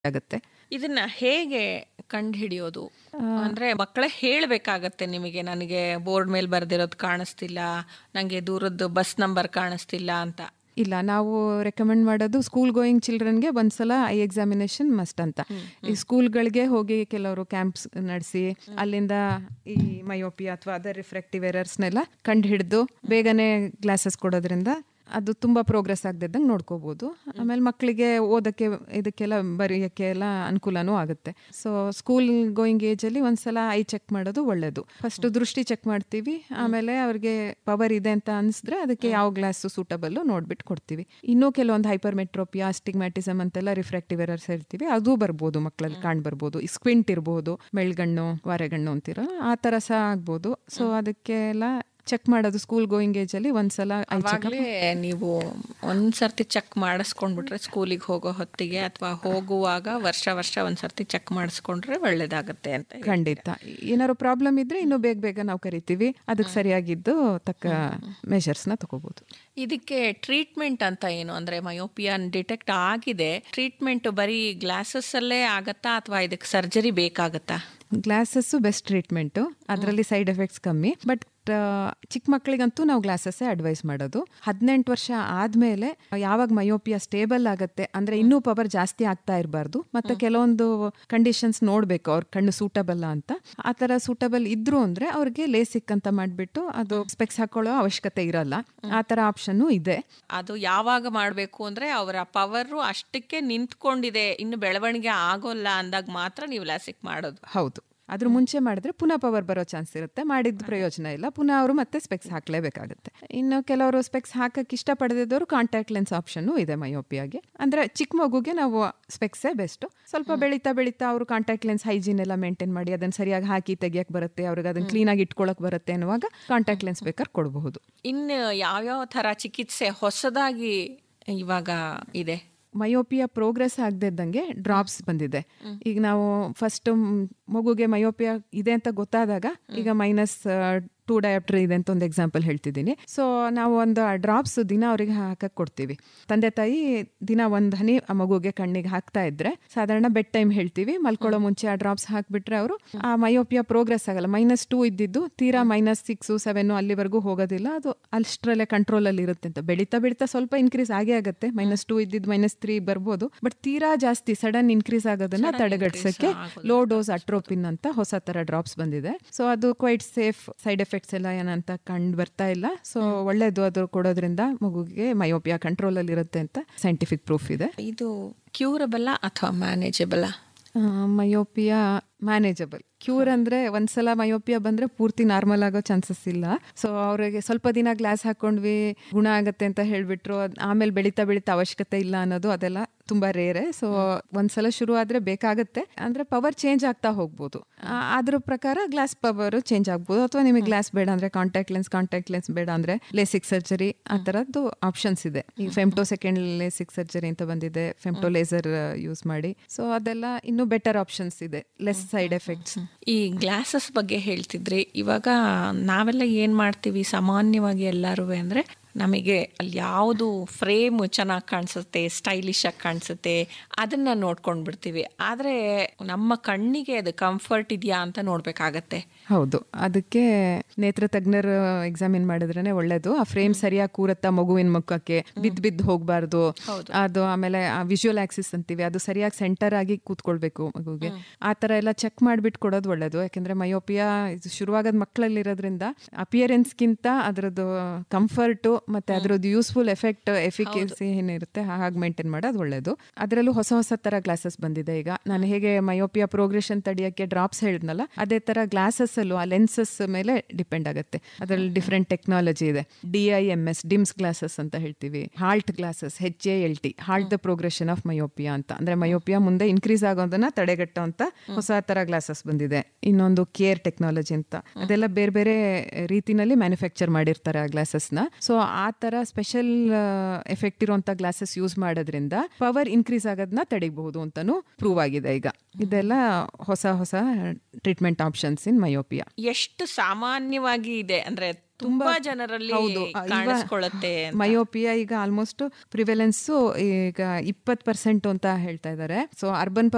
ಆಗುತ್ತೆ ಇದನ್ನ ಹೇಗೆ ಕಂಡು ಹಿಡಿಯೋದು ಅಂದ್ರೆ ಮಕ್ಕಳೇ ಹೇಳ್ಬೇಕಾಗತ್ತೆ ನಿಮಗೆ ನನಗೆ ಬೋರ್ಡ್ ಮೇಲೆ ಬರ್ದಿರೋದು ಕಾಣಿಸ್ತಿಲ್ಲ ನನಗೆ ದೂರದ್ದು ಬಸ್ ನಂಬರ್ ಕಾಣಿಸ್ತಿಲ್ಲ ಅಂತ ಇಲ್ಲ ನಾವು ರೆಕಮೆಂಡ್ ಮಾಡೋದು ಸ್ಕೂಲ್ ಗೋಯಿಂಗ್ ಚಿಲ್ಡ್ರನ್ಗೆ ಒಂದ್ಸಲ ಐ ಎಕ್ಸಾಮಿನೇಷನ್ ಮಸ್ಟ್ ಅಂತ ಈ ಸ್ಕೂಲ್ಗಳಿಗೆ ಹೋಗಿ ಕೆಲವರು ಕ್ಯಾಂಪ್ಸ್ ನಡೆಸಿ ಅಲ್ಲಿಂದ ಈ ಮಯೋಪಿಯಾ ಅಥವಾ ಅದರ್ ರಿಫ್ರಾಕ್ಟಿವ್ ಎರರ್ಸ್ನೆಲ್ಲ ಕಂಡು ಹಿಡಿದು ಬೇಗನೆ ಗ್ಲಾಸಸ್ ಕೊಡೋದ್ರಿಂದ ಅದು ತುಂಬ ಪ್ರೋಗ್ರೆಸ್ ಆಗದಿದ್ದಂಗೆ ನೋಡ್ಕೋಬೋದು ಆಮೇಲೆ ಮಕ್ಕಳಿಗೆ ಓದಕ್ಕೆ ಇದಕ್ಕೆಲ್ಲ ಬರೆಯೋಕ್ಕೆ ಎಲ್ಲ ಅನುಕೂಲನೂ ಆಗುತ್ತೆ ಸೊ ಸ್ಕೂಲ್ ಗೋಯಿಂಗ್ ಏಜಲ್ಲಿ ಒಂದ್ಸಲ ಐ ಚೆಕ್ ಮಾಡೋದು ಒಳ್ಳೆಯದು ಫಸ್ಟ್ ದೃಷ್ಟಿ ಚೆಕ್ ಮಾಡ್ತೀವಿ ಆಮೇಲೆ ಅವ್ರಿಗೆ ಪವರ್ ಇದೆ ಅಂತ ಅನಿಸಿದ್ರೆ ಅದಕ್ಕೆ ಯಾವ ಗ್ಲಾಸ್ ಸೂಟಬಲ್ ನೋಡ್ಬಿಟ್ಟು ಕೊಡ್ತೀವಿ ಇನ್ನೂ ಕೆಲವೊಂದು ಹೈಪರ್ ಮೆಟ್ರೋಪಿಯಾ ಸ್ಟಿಗ್ಮ್ಯಾಟಿಸಮ್ ಅಂತೆಲ್ಲ ರಿಫ್ರಾಕ್ಟಿವ್ ಎರರ್ಸ್ ಹೇಳ್ತೀವಿ ಅದು ಬರ್ಬೋದು ಮಕ್ಕಳಲ್ಲಿ ಕಾಣ್ ಬರ್ಬೋದು ಸ್ಕ್ವಿಂಟ್ ಇರ್ಬೋದು ಮೆಳ್ಗಣ್ಣು ವಾರೆಗಣ್ಣು ಅಂತಿರೋ ಆ ಥರ ಸಹ ಆಗ್ಬೋದು ಸೊ ಅದಕ್ಕೆಲ್ಲ ಚೆಕ್ ಮಾಡೋದು ಸ್ಕೂಲ್ ಗೋಯಿಂಗ್ ಏಜ್ ಅಲ್ಲಿ ಒಂದ್ಸಲ ಐ ಚೆಕ್ ಅವಾಗಲೇ ನೀವು ಒಂದ್ಸರ್ತಿ ಚೆಕ್ ಮಾಡಿಸ್ಕೊಂಡ್ಬಿಟ್ರೆ ಸ್ಕೂಲಿಗೆ ಹೋಗೋ ಹೊತ್ತಿಗೆ ಅಥವಾ ಹೋಗುವಾಗ ವರ್ಷ ವರ್ಷ ಒಂದ್ಸರ್ತಿ ಚೆಕ್ ಮಾಡಿಸ್ಕೊಂಡ್ರೆ ಒಳ್ಳೇದಾಗತ್ತೆ ಅಂತ ಹೇಳಿ. ಖಂಡಿತ ಏನಾದ್ರು ಪ್ರಾಬ್ಲಮ್ ಇದ್ರೆ ಇನ್ನೂ ಬೇಗ ಬೇಗ ನಾವು ಕರಿತೀವಿ ಅದಕ್ಕೆ ಸರಿಯಾಗಿದ್ದು ತಕ್ಕ ಮೆಷರ್ಸ್ನ ತಗೋಬಹುದು ಇದಕ್ಕೆ ಟ್ರೀಟ್ಮೆಂಟ್ ಅಂತ ಏನು ಅಂದ್ರೆ ಮಯೋಪಿಯನ್ ಡಿಟೆಕ್ಟ್ ಆಗಿದೆ ಟ್ರೀಟ್ಮೆಂಟ್ ಬರೀ ಗ್ಲಾಸಸ್ ಅಲ್ಲೇ ಆಗತ್ತಾ ಅಥವಾ ಇದಕ್ಕೆ ಸರ್ಜರಿ ಬೇಕಾಗತ್ತಾ ಗ್ಲಾಸಸ್ಸು ಬೆಸ್ಟ್ ಟ್ರೀಟ್ಮೆಂಟು ಅದರಲ್ಲಿ ಸೈಡ್ ಎಫೆಕ್ಟ್ಸ್ ಕಮ್ಮಿ ಬಟ್ ಚಿಕ್ಕ ಮಕ್ಕಳಿಗಂತೂ ನಾವು ಗ್ಲಾಸಸ್ಸೇ ಅಡ್ವೈಸ್ ಮಾಡೋದು ಹದಿನೆಂಟು ವರ್ಷ ಆದಮೇಲೆ ಯಾವಾಗ ಮಯೋಪಿಯಾ ಸ್ಟೇಬಲ್ ಆಗುತ್ತೆ ಅಂದರೆ ಇನ್ನೂ ಪವರ್ ಜಾಸ್ತಿ ಆಗ್ತಾ ಇರಬಾರ್ದು ಮತ್ತು ಕೆಲವೊಂದು ಕಂಡೀಷನ್ಸ್ ನೋಡಬೇಕು ಅವ್ರ ಕಣ್ಣು ಸೂಟಬಲ್ ಅಂತ ಆ ಥರ ಸೂಟಬಲ್ ಇದ್ರು ಅಂದರೆ ಅವ್ರಿಗೆ ಲೇಸಿಕ್ ಅಂತ ಮಾಡಿಬಿಟ್ಟು ಅದು ಸ್ಪೆಕ್ಸ್ ಹಾಕೊಳ್ಳೋ ಅವಶ್ಯಕತೆ ಇರಲ್ಲ ಆ ಥರ ಆಪ್ಷನ್ನು ಇದೆ ಅದು ಯಾವಾಗ ಮಾಡಬೇಕು ಅಂದ್ರೆ ಅವರ ಪವರು ಅಷ್ಟಕ್ಕೆ ನಿಂತ್ಕೊಂಡಿದೆ ಇನ್ನು ಬೆಳವಣಿಗೆ ಆಗೋಲ್ಲ ಅಂದಾಗ ಮಾತ್ರ ನೀವು ಲಾಸಿಕ್ ಮಾಡೋದು ಹೌದು ಅದ್ರ ಮುಂಚೆ ಮಾಡಿದ್ರೆ ಪುನಃ ಪವರ್ ಬರೋ ಚಾನ್ಸ್ ಇರುತ್ತೆ ಮಾಡಿದ ಪ್ರಯೋಜನ ಇಲ್ಲ ಪುನಃ ಅವರು ಮತ್ತೆ ಸ್ಪೆಕ್ಸ್ ಹಾಕ್ಲೇಬೇಕಾಗುತ್ತೆ ಇನ್ನು ಕೆಲವರು ಸ್ಪೆಕ್ಸ್ ಹಾಕಕ್ಕೆ ಇಷ್ಟಪಡದಿದ್ದವರು ಕಾಂಟ್ಯಾಕ್ಟ್ ಲೆನ್ಸ್ ಆಪ್ಷನ್ನು ಇದೆ ಮಯೋಪಿಯಾಗೆ ಅಂದ್ರೆ ಚಿಕ್ಕ ಮಗುಗೆ ನಾವು ಸ್ಪೆಕ್ಸೇ ಬೆಸ್ಟ್ ಸ್ವಲ್ಪ ಬೆಳೀತಾ ಬೆಳೀತಾ ಅವರು ಕಾಂಟ್ಯಾಕ್ಟ್ ಲೆನ್ಸ್ ಹೈಜೀನ್ ಎಲ್ಲ ಮೇಂಟೈನ್ ಮಾಡಿ ಅದನ್ನ ಸರಿಯಾಗಿ ಹಾಕಿ ತೆಗಿಯಕ್ಕೆ ಬರುತ್ತೆ ಅವ್ರಿಗೆ ಅದನ್ನ ಕ್ಲೀನಾಗಿ ಇಟ್ಕೊಳಕ್ ಬರುತ್ತೆ ಅನ್ನುವಾಗ ಕಾಂಟ್ಯಾಕ್ಟ್ ಲೆನ್ಸ್ ಬೇಕಾದ್ರೆ ಕೊಡಬಹುದು ಇನ್ನು ಯಾವ್ಯಾವ ಥರ ಚಿಕಿತ್ಸೆ ಹೊಸದಾಗಿ ಇವಾಗ ಇದೆ ಮಯೋಪಿಯಾ ಪ್ರೋಗ್ರೆಸ್ ಆಗದಿದ್ದಂಗೆ ಡ್ರಾಪ್ಸ್ ಬಂದಿದೆ ಈಗ ನಾವು ಫಸ್ಟ್ ಮಗುಗೆ ಮಯೋಪಿಯಾ ಇದೆ ಅಂತ ಗೊತ್ತಾದಾಗ ಈಗ ಮೈನಸ್ ಟೂ ಡಯಾಪ್ಟರ್ ಇದೆ ಅಂತ ಒಂದು ಎಕ್ಸಾಂಪಲ್ ಹೇಳ್ತಿದ್ದೀನಿ ಸೊ ನಾವು ಒಂದು ಡ್ರಾಪ್ಸ್ ದಿನ ಅವರಿಗೆ ಹಾಕಕ್ಕೆ ಕೊಡ್ತೀವಿ ತಂದೆ ತಾಯಿ ದಿನ ಒಂದು ಹನಿ ಆ ಮಗುಗೆ ಕಣ್ಣಿಗೆ ಹಾಕ್ತಾ ಇದ್ರೆ ಸಾಧಾರಣ ಬೆಡ್ ಟೈಮ್ ಹೇಳ್ತೀವಿ ಮಲ್ಕೊಳ್ಳೋ ಮುಂಚೆ ಆ ಡ್ರಾಪ್ಸ್ ಹಾಕ್ಬಿಟ್ರೆ ಅವರು ಆ ಮಯೋಪಿಯಾ ಪ್ರೋಗ್ರೆಸ್ ಆಗಲ್ಲ ಮೈನಸ್ ಟೂ ಇದ್ದಿದ್ದು ತೀರಾ ಮೈನಸ್ ಸಿಕ್ಸು ಸೆವೆನ್ ಅಲ್ಲಿವರೆಗೂ ಹೋಗೋದಿಲ್ಲ ಅದು ಅಷ್ಟರಲ್ಲೇ ಕಂಟ್ರೋಲಲ್ಲಿ ಇರುತ್ತೆ ಅಂತ ಬೆಳೀತಾ ಬೆಳೀತಾ ಸ್ವಲ್ಪ ಇನ್ಕ್ರೀಸ್ ಆಗೇ ಆಗುತ್ತೆ ಮೈನಸ್ ಟೂ ಇದ್ದಿದ್ದು ಮೈನಸ್ ತ್ರೀ ಬರ್ಬೋದು ಬಟ್ ತೀರಾ ಜಾಸ್ತಿ ಸಡನ್ ಇನ್ಕ್ರೀಸ್ ಆಗೋದನ್ನ ತಡೆಗಟ್ಸಕ್ಕೆ ಲೋ ಡೋಸ್ ಅಟ್ರೋಪಿನ್ ಅಂತ ಹೊಸ ತರ ಡ್ರಾಪ್ಸ್ ಬಂದಿದೆ ಸೊ ಅದು ಕ್ವೈಟ್ ಸೇಫ್ ಸೈಡ್ ಎಫೆಕ್ಟ್ಸ್ ಎಲ್ಲ ಏನಂತ ಕಂಡು ಬರ್ತಾ ಇಲ್ಲ ಸೊ ಒಳ್ಳೇದು ಅದು ಕೊಡೋದ್ರಿಂದ ಮಗುಗೆ ಮಯೋಪಿಯಾ ಕಂಟ್ರೋಲ್ ಅಲ್ಲಿ ಇರುತ್ತೆ ಅಂತ ಸೈಂಟಿಫಿಕ್ ಪ್ರೂಫ್ ಇದೆ ಇದು ಕ್ಯೂರಬಲ್ಲ ಅಥವಾ ಮ್ಯಾನೇಜಬಲ್ಲ ಮಯೋಪಿಯಾ ಮ್ಯಾನೇಜಬಲ್ ಕ್ಯೂರ್ ಅಂದ್ರೆ ಒಂದ್ಸಲ ಮಯೋಪಿಯಾ ಬಂದ್ರೆ ಪೂರ್ತಿ ನಾರ್ಮಲ್ ಆಗೋ ಚಾನ್ಸಸ್ ಇಲ್ಲ ಸೊ ಅವ್ರಿಗೆ ಸ್ವಲ್ಪ ದಿನ ಗ್ಲಾಸ್ ಹಾಕೊಂಡ್ವಿ ಗುಣ ಆಗತ್ತೆ ಅಂತ ಹೇಳ್ಬಿಟ್ರು ಅದ್ ಆಮೇಲೆ ಬೆಳೀತಾ ಬೆಳೀತಾ ಅವಶ್ಯಕತೆ ಇಲ್ಲ ಅನ್ನೋದು ಅದೆಲ್ಲ ತುಂಬಾ ರೇರೆ ಸೊ ಒಂದ್ಸಲ ಶುರು ಆದ್ರೆ ಬೇಕಾಗತ್ತೆ ಅಂದ್ರೆ ಪವರ್ ಚೇಂಜ್ ಆಗ್ತಾ ಹೋಗ್ಬೋದು ಆ- ಅದ್ರ ಪ್ರಕಾರ ಗ್ಲಾಸ್ ಪವರ್ ಚೇಂಜ್ ಆಗ್ಬೋದು ಅಥವಾ ನಿಮಗೆ ಗ್ಲಾಸ್ ಬೇಡ ಅಂದ್ರೆ ಕಾಂಟ್ಯಾಕ್ಟ್ ಲೆನ್ಸ್ ಕಾಂಟ್ಯಾಕ್ಟ್ ಲೆನ್ಸ್ ಬೇಡ ಅಂದ್ರೆ ಲೇಸಿಕ್ ಸರ್ಜರಿ ಆ ತರದ್ದು ಆಪ್ಷನ್ಸ್ ಇದೆ ಈ ಫೆಮ್ಟೋ ಸೆಕೆಂಡ್ ಲೇಸಿಕ್ ಸರ್ಜರಿ ಅಂತ ಬಂದಿದೆ ಫೆಮ್ಟೋ ಲೇಸರ್ ಯೂಸ್ ಮಾಡಿ ಸೊ ಅದೆಲ್ಲ ಇನ್ನೂ ಬೆಟರ್ ಆಪ್ಷನ್ಸ್ ಇದೆ ಲೆಸ್ ಸೈಡ್ ಎಫೆಕ್ಟ್ಸ್ ಈ ಗ್ಲಾಸಸ್ ಬಗ್ಗೆ ಹೇಳ್ತಿದ್ರಿ ಇವಾಗ ನಾವೆಲ್ಲ ಏನ್ ಮಾಡ್ತೀವಿ ಸಾಮಾನ್ಯವಾಗಿ ಎಲ್ಲರೂ ಅಂದ್ರೆ ನಮಗೆ ಅಲ್ಲಿ ಯಾವುದು ಫ್ರೇಮ್ ಚೆನ್ನಾಗಿ ಕಾಣಿಸುತ್ತೆ ಸ್ಟೈಲಿಶ್ ಆಗಿ ಕಾಣಿಸುತ್ತೆ ಅದನ್ನ ನೋಡ್ಕೊಂಡ್ ಬಿಡ್ತೀವಿ ಆದ್ರೆ ನಮ್ಮ ಕಣ್ಣಿಗೆ ಅದು ಕಂಫರ್ಟ್ ಇದೆಯಾ ಅಂತ ನೋಡ್ಬೇಕಾಗತ್ತೆ ಹೌದು ಅದಕ್ಕೆ ನೇತ್ರ ತಜ್ಞರು ಎಕ್ಸಾಮಿನ್ ಮಾಡಿದ್ರೇನೆ ಒಳ್ಳೇದು ಆ ಫ್ರೇಮ್ ಸರಿಯಾಗಿ ಕೂರತ್ತಾ ಮಗುವಿನ ಮುಖಕ್ಕೆ ಬಿದ್ದು ಬಿದ್ದು ಹೋಗ್ಬಾರ್ದು ಅದು ಆಮೇಲೆ ಆ ವಿಜುವಲ್ ಆಕ್ಸಿಸ್ ಅಂತೀವಿ ಅದು ಸರಿಯಾಗಿ ಸೆಂಟರ್ ಆಗಿ ಕೂತ್ಕೊಳ್ಬೇಕು ಮಗುಗೆ ಆ ತರ ಎಲ್ಲ ಚೆಕ್ ಮಾಡ್ಬಿಟ್ಟು ಕೊಡೋದು ಒಳ್ಳೇದು ಯಾಕಂದ್ರೆ ಮಯೋಪಿಯಾ ಇದು ಶುರುವಾಗದ ಮಕ್ಕಳಲ್ಲಿ ಇರೋದ್ರಿಂದ ಅಪಿಯರೆನ್ಸ್ಗಿಂತ ಅದರದ್ದು ಕಂಫರ್ಟು ಮತ್ತೆ ಅದರದ್ದು ಯೂಸ್ಫುಲ್ ಎಫೆಕ್ಟ್ ಎಫಿಕಸಿ ಏನಿರುತ್ತೆ ಹಾಗೆ ಮೇಂಟೈನ್ ಮಾಡೋದು ಒಳ್ಳೇದು ಅದರಲ್ಲೂ ಹೊಸ ಹೊಸ ತರ ಗ್ಲಾಸಸ್ ಬಂದಿದೆ ಈಗ ನಾನು ಹೇಗೆ ಮಯೋಪಿಯಾ ಪ್ರೋಗ್ರೆಷನ್ ತಡೆಯೋಕ್ಕೆ ಡ್ರಾಪ್ಸ್ ಹೇಳಿದ್ನಲ್ಲ ಅದೇ ತರ ಗ್ಲಾಸಸ್ ಅಲ್ಲೂ ಆ ಲೆನ್ಸಸ್ ಮೇಲೆ ಡಿಪೆಂಡ್ ಆಗುತ್ತೆ ಅದರಲ್ಲಿ ಡಿಫ್ರೆಂಟ್ ಟೆಕ್ನಾಲಜಿ ಇದೆ D I M S DIMS glasses ಅಂತ ಹೇಳ್ತೀವಿ halt glasses H A L T halt the progression of myopia ಅಂತ ಅಂದ್ರೆ ಮಯೋಪಿಯಾ ಮುಂದೆ ಇನ್ಕ್ರೀಸ್ ಆಗೋದನ್ನ ತಡೆಗಟ್ಟುವಂತ ಹೊಸ ತರ ಗ್ಲಾಸಸ್ ಬಂದಿದೆ ಇನ್ನೊಂದು ಕೇರ್ ಟೆಕ್ನಾಲಜಿ ಅಂತ ಅದೆಲ್ಲ ಬೇರೆ ಬೇರೆ ರೀತಿನಲ್ಲಿ ಮ್ಯಾನುಫ್ಯಾಕ್ಚರ್ ಮಾಡಿರ್ತಾರೆ ಆ ಗ್ಲಾಸಸ್ನ ಸೊ ಆ ತರ ಸ್ಪೆಷಲ್ ಎಫೆಕ್ಟ್ ಇರುವಂತ ಗ್ಲಾಸಸ್ ಯೂಸ್ ಮಾಡೋದ್ರಿಂದ ಪವರ್ ಇನ್ಕ್ರೀಸ್ ಆಗೋದನ್ನ ತಡಿಬಹುದು ಅಂತಾನು ಪ್ರೂವ್ ಆಗಿದೆ ಈಗ ಇದೆಲ್ಲ ಹೊಸ ಹೊಸ ಟ್ರೀಟ್ಮೆಂಟ್ ಆಪ್ಷನ್ಸ್ ಇನ್ ಮಯೋಪಿಯಾ ಎಷ್ಟು ಸಾಮಾನ್ಯವಾಗಿ ಇದೆ ಅಂದ್ರೆ ತುಂಬಾ ಜನರಲ್ಲಿ ಹೌದು. ಆ, ಇವ- ಕಾಣಿಸ್ಕೊಳ್ಳುತ್ತೆ ಅಂತ. ಮಯೋಪಿಯಾ ಈಗ ಆಲ್ಮೋಸ್ಟ್ ಪ್ರಿವೆಲೆನ್ಸ್ ಈಗ ಇಪ್ಪತ್ ಪರ್ಸೆಂಟ್ ಅಂತ ಹೇಳ್ತಾ ಇದ್ದಾರೆ ಸೊ ಅರ್ಬನ್